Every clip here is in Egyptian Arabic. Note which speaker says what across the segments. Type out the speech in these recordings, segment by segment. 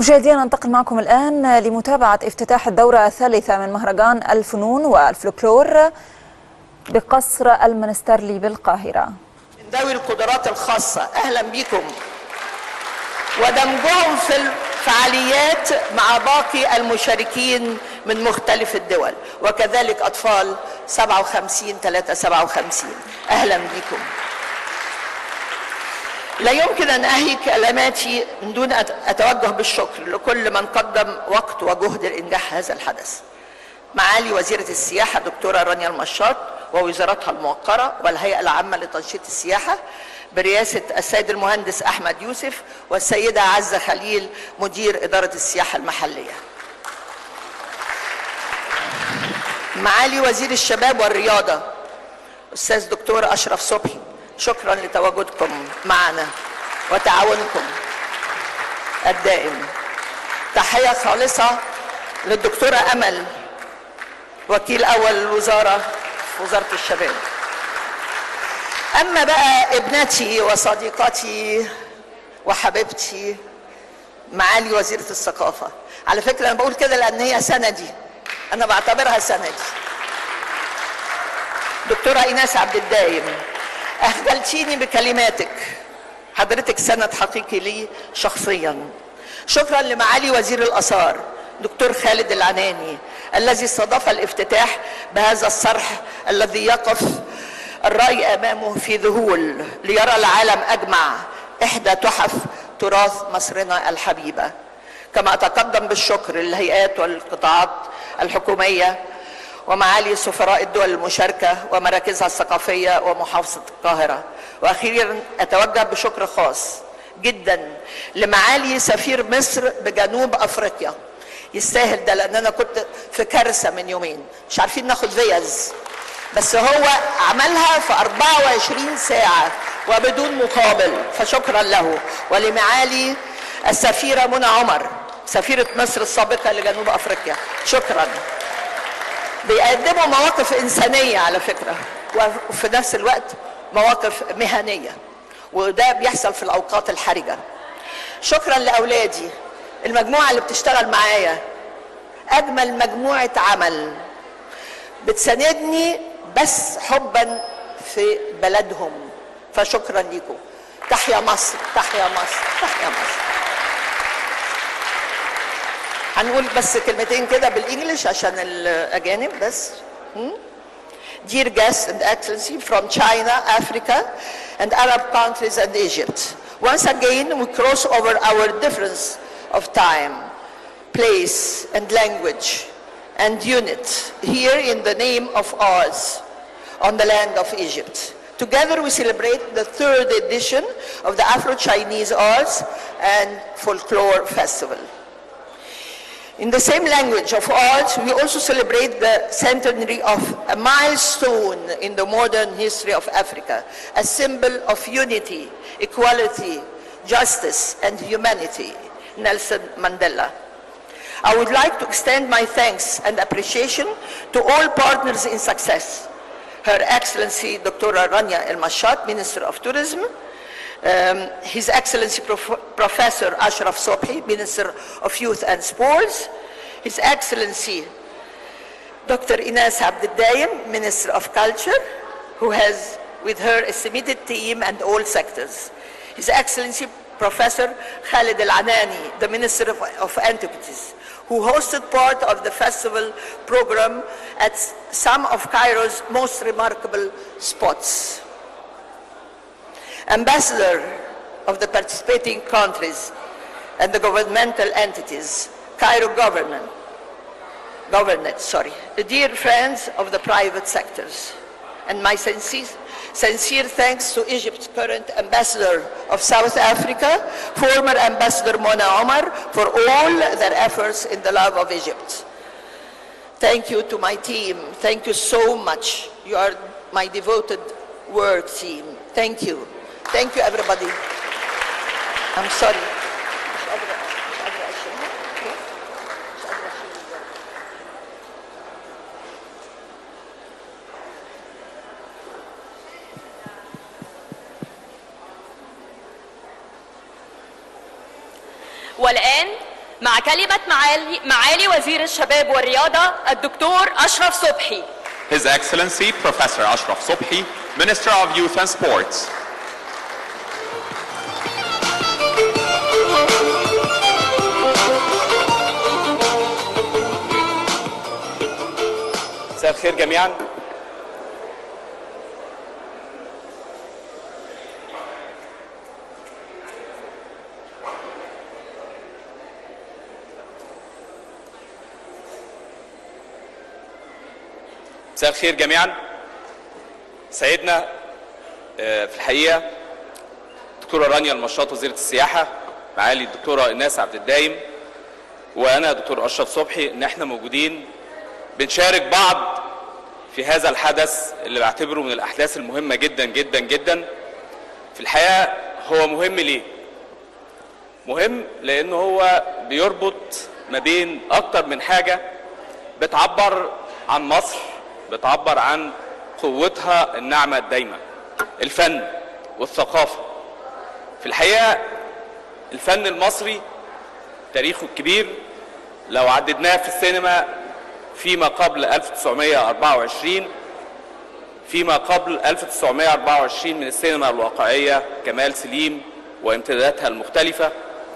Speaker 1: مشاهدينا ننتقل معكم الآن لمتابعة افتتاح الدورة الثالثة من مهرجان الفنون والفلكلور بقصر المنسترلي بالقاهرة
Speaker 2: من ذوي القدرات الخاصة أهلا بكم ودمجهم في الفعاليات مع باقي المشاركين من مختلف الدول وكذلك أطفال 57 3 57 أهلا بكم لا يمكن أن أنهي كلماتي من دون أن أتوجه بالشكر لكل من قدم وقت وجهد لإنجاح هذا الحدث معالي وزيرة السياحة دكتورة رانيا المشاط ووزارتها الموقرة والهيئة العامة لتنشيط السياحة برئاسة السيد المهندس أحمد يوسف والسيدة عزة خليل مدير إدارة السياحة المحلية معالي وزير الشباب والرياضة أستاذ دكتور أشرف صبحي شكرا لتواجدكم معنا وتعاونكم الدائم تحية خالصة للدكتورة أمل وكيل أول الوزارة في وزارة الشباب أما بقى ابنتي وصديقتي وحبيبتي معالي وزيرة الثقافة على فكرة أنا بقول كده لأن هي سندي أنا بعتبرها سندي دكتورة إيناس عبد الدايم أخجلتيني بكلماتك حضرتك سند حقيقي لي شخصيا شكرا لمعالي وزير الآثار دكتور خالد العناني الذي استضاف الافتتاح بهذا الصرح الذي يقف الرأي أمامه في ذهول ليرى العالم أجمع إحدى تحف تراث مصرنا الحبيبة كما أتقدم بالشكر للهيئات والقطاعات الحكومية ومعالي سفراء الدول المشاركة ومراكزها الثقافية ومحافظة القاهرة وأخيرا أتوجه بشكر خاص جدا لمعالي سفير مصر بجنوب أفريقيا يستاهل ده لأن أنا كنت في كارثة من يومين مش عارفين ناخد فيز بس هو عملها في 24 ساعة وبدون مقابل فشكرا له ولمعالي السفيرة منى عمر سفيرة مصر السابقة لجنوب أفريقيا شكرا بيقدموا مواقف إنسانية على فكرة وفي نفس الوقت مواقف مهنية وده بيحصل في الأوقات الحرجة شكرا لأولادي المجموعة اللي بتشتغل معايا أجمل مجموعة عمل بتساندني بس حبا في بلدهم فشكرا لكم تحيا مصر تحيا مصر تحيا مصر هنقول بس كلمتين كده بالانجلش عشان الاجانب بس Dear guests and excellency from China, Africa, and Arab countries and Egypt, once again we cross over our difference of time, place, and language, and unit here in the name of ours on the land of Egypt. Together we celebrate the third edition of the Afro-Chinese Arts and Folklore Festival. In the same language of arts, we also celebrate the centenary of a milestone in the modern history of Africa, a symbol of unity, equality, justice, and humanity, Nelson Mandela. I would like to extend my thanks and appreciation to all partners in success. Her Excellency Dr. Rania El Mashat, Minister of Tourism, um, His Excellency Prof Professor Ashraf Sobhi, Minister of Youth and Sports, His Excellency Dr. Ines Abdeddayem, Minister of Culture, who has with her estimated team and all sectors. His Excellency Professor Khalid Al-Anani, the Minister of, of Antiquities, who hosted part of the festival program at some of Cairo's most remarkable spots. Ambassador of the participating countries and the governmental entities, Cairo government, government, sorry, the dear friends of the private sectors, and my sincere, sincere thanks to Egypt's current ambassador of South Africa, former ambassador Mona Omar, for all their efforts in the love of Egypt. Thank you to my team. Thank you so much. You are my devoted work team. Thank you. Thank you, everybody. I'm sorry.
Speaker 3: والآن مع كلمة معالي, معالي وزير الشباب والرياضة الدكتور أشرف صبحي
Speaker 4: His Excellency Professor Ashraf Sobhi, Minister of Youth and Sports.
Speaker 5: مساء الخير جميعا مساء الخير جميعا سيدنا آه، في الحقيقه دكتوره رانيا المشاط وزيره السياحه معالي الدكتوره ايناس عبد الدايم وانا دكتور اشرف صبحي ان احنا موجودين بنشارك بعض في هذا الحدث اللي بعتبره من الاحداث المهمه جدا جدا جدا في الحقيقه هو مهم ليه مهم لانه هو بيربط ما بين اكتر من حاجه بتعبر عن مصر بتعبر عن قوتها الناعمه الدايمه الفن والثقافه في الحقيقه الفن المصري تاريخه الكبير لو عددناه في السينما فيما قبل 1924 فيما قبل 1924 من السينما الواقعية كمال سليم وامتداداتها المختلفة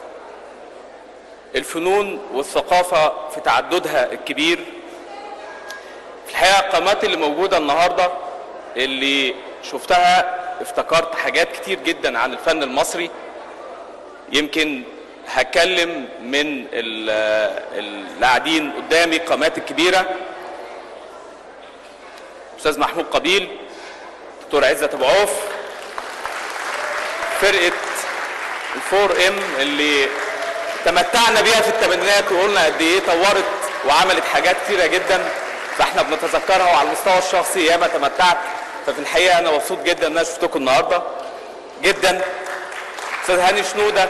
Speaker 5: الفنون والثقافة في تعددها الكبير في الحقيقة القامات اللي موجودة النهاردة اللي شفتها افتكرت حاجات كتير جدا عن الفن المصري يمكن هتكلم من ال- اللي قاعدين قدامي القامات الكبيره استاذ محمود قبيل دكتور عزت ابو عوف فرقه الفور ام اللي تمتعنا بيها في الثمانينات وقلنا قد ايه طورت وعملت حاجات كتيره جدا فاحنا بنتذكرها وعلى المستوى الشخصي ياما تمتعت ففي الحقيقه انا مبسوط جدا ان انا شفتكم النهارده جدا استاذ هاني شنوده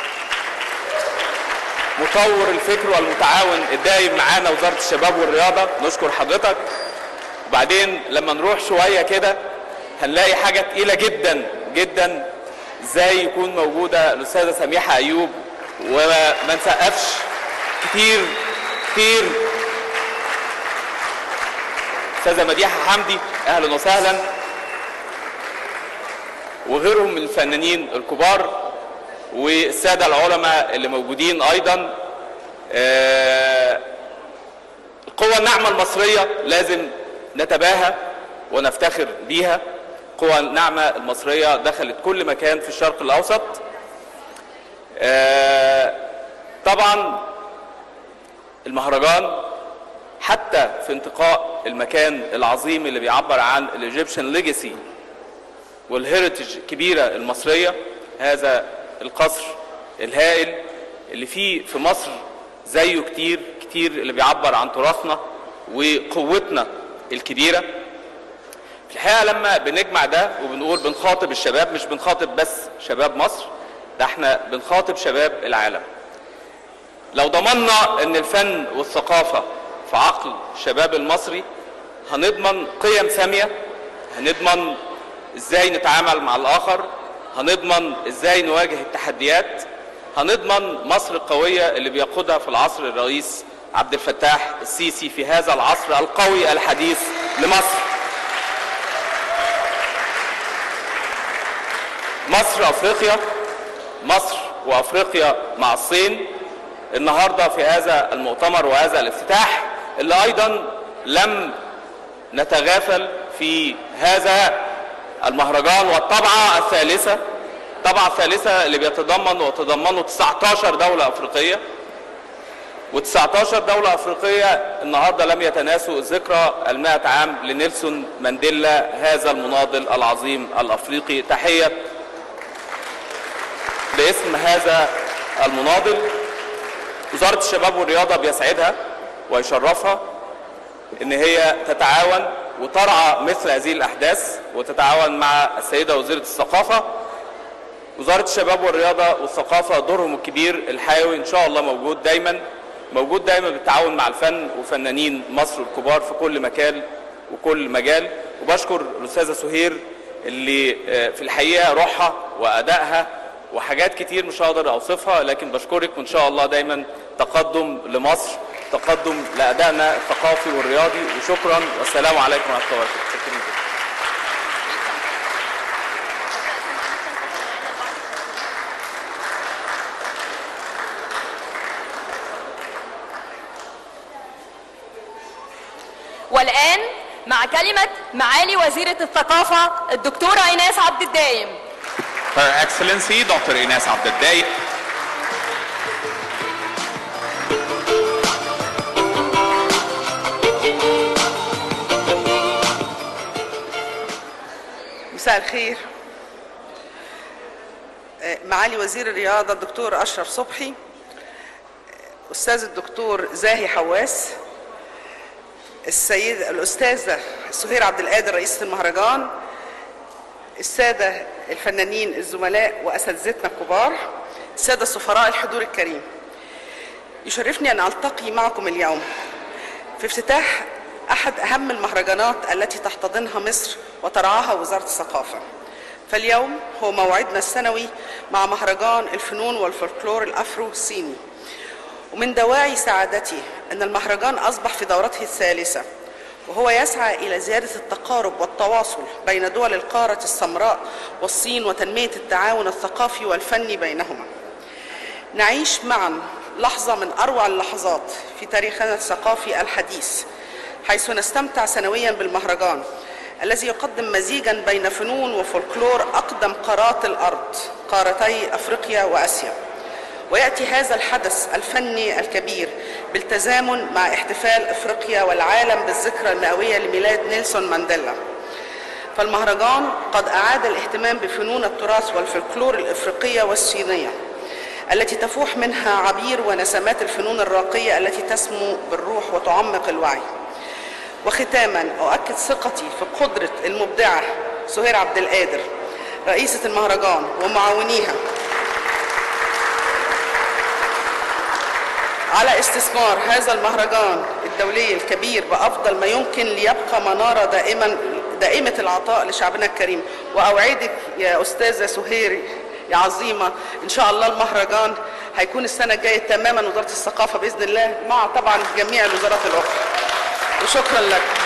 Speaker 5: مطور الفكر والمتعاون الدايم معانا وزاره الشباب والرياضه نشكر حضرتك وبعدين لما نروح شويه كده هنلاقي حاجه تقيله جدا جدا ازاي يكون موجوده الاستاذه سميحه ايوب وما نسقفش كتير كتير استاذه مديحه حمدي اهلا وسهلا وغيرهم من الفنانين الكبار والساده العلماء اللي موجودين ايضا آه، القوة الناعمة المصرية لازم نتباهى ونفتخر بيها القوة الناعمة المصرية دخلت كل مكان في الشرق الأوسط آه، طبعا المهرجان حتى في انتقاء المكان العظيم اللي بيعبر عن الايجيبشن ليجاسي والهيريتج الكبيرة المصرية هذا القصر الهائل اللي فيه في مصر زيه كتير كتير اللي بيعبر عن تراثنا وقوتنا الكبيرة في الحقيقة لما بنجمع ده وبنقول بنخاطب الشباب مش بنخاطب بس شباب مصر ده احنا بنخاطب شباب العالم لو ضمننا ان الفن والثقافة في عقل الشباب المصري هنضمن قيم سامية هنضمن ازاي نتعامل مع الاخر هنضمن ازاي نواجه التحديات هنضمن مصر القوية اللي بيقودها في العصر الرئيس عبد الفتاح السيسي في هذا العصر القوي الحديث لمصر مصر افريقيا مصر وافريقيا مع الصين النهارده في هذا المؤتمر وهذا الافتتاح اللي ايضا لم نتغافل في هذا المهرجان والطبعه الثالثه الطبعه الثالثه اللي بيتضمن وتضمنه 19 دوله افريقيه و19 دولة أفريقية النهاردة لم يتناسوا ذكرى المائة عام لنيلسون مانديلا هذا المناضل العظيم الأفريقي تحية باسم هذا المناضل وزارة الشباب والرياضة بيسعدها ويشرفها ان هي تتعاون وترعى مثل هذه الاحداث وتتعاون مع السيده وزيره الثقافه وزاره الشباب والرياضه والثقافه دورهم الكبير الحيوي ان شاء الله موجود دايما موجود دايما بالتعاون مع الفن وفنانين مصر الكبار في كل مكان وكل مجال وبشكر الاستاذه سهير اللي آه، في الحقيقه روحها وادائها وحاجات كتير مش هقدر اوصفها لكن بشكرك وان شاء الله دايما تقدم لمصر تقدم لادائنا الثقافي والرياضي وشكرا والسلام عليكم ورحمه الله وبركاته شكراً جداً.
Speaker 3: والآن مع كلمة معالي وزيرة الثقافة الدكتورة إيناس عبد الدايم
Speaker 4: Her Excellency Dr. Ines Abdelday,
Speaker 6: مساء الخير آه، معالي وزير الرياضة الدكتور أشرف صبحي آه، أستاذ الدكتور زاهي حواس السيد الأستاذة سهير عبد القادر رئيسة المهرجان السادة الفنانين الزملاء وأساتذتنا الكبار السادة السفراء الحضور الكريم يشرفني أن ألتقي معكم اليوم في افتتاح أحد أهم المهرجانات التي تحتضنها مصر وترعاها وزارة الثقافة فاليوم هو موعدنا السنوي مع مهرجان الفنون والفولكلور الأفرو الصيني ومن دواعي سعادتي أن المهرجان أصبح في دورته الثالثة وهو يسعى إلى زيادة التقارب والتواصل بين دول القارة السمراء والصين وتنمية التعاون الثقافي والفني بينهما نعيش معا لحظة من أروع اللحظات في تاريخنا الثقافي الحديث حيث نستمتع سنويا بالمهرجان الذي يقدم مزيجا بين فنون وفولكلور أقدم قارات الأرض قارتي أفريقيا وآسيا ويأتي هذا الحدث الفني الكبير بالتزامن مع احتفال أفريقيا والعالم بالذكرى المئوية لميلاد نيلسون مانديلا فالمهرجان قد أعاد الاهتمام بفنون التراث والفلكلور الإفريقية والصينية التي تفوح منها عبير ونسمات الفنون الراقية التي تسمو بالروح وتعمق الوعي وختاما أؤكد ثقتي في قدرة المبدعة سهير عبد القادر رئيسة المهرجان ومعاونيها على استثمار هذا المهرجان الدولي الكبير بأفضل ما يمكن ليبقى منارة دائما دائمة العطاء لشعبنا الكريم وأوعدك يا أستاذة سهير يا عظيمة إن شاء الله المهرجان هيكون السنة الجاية تماما وزارة الثقافة بإذن الله مع طبعا جميع الوزارات الأخرى وشكرا لك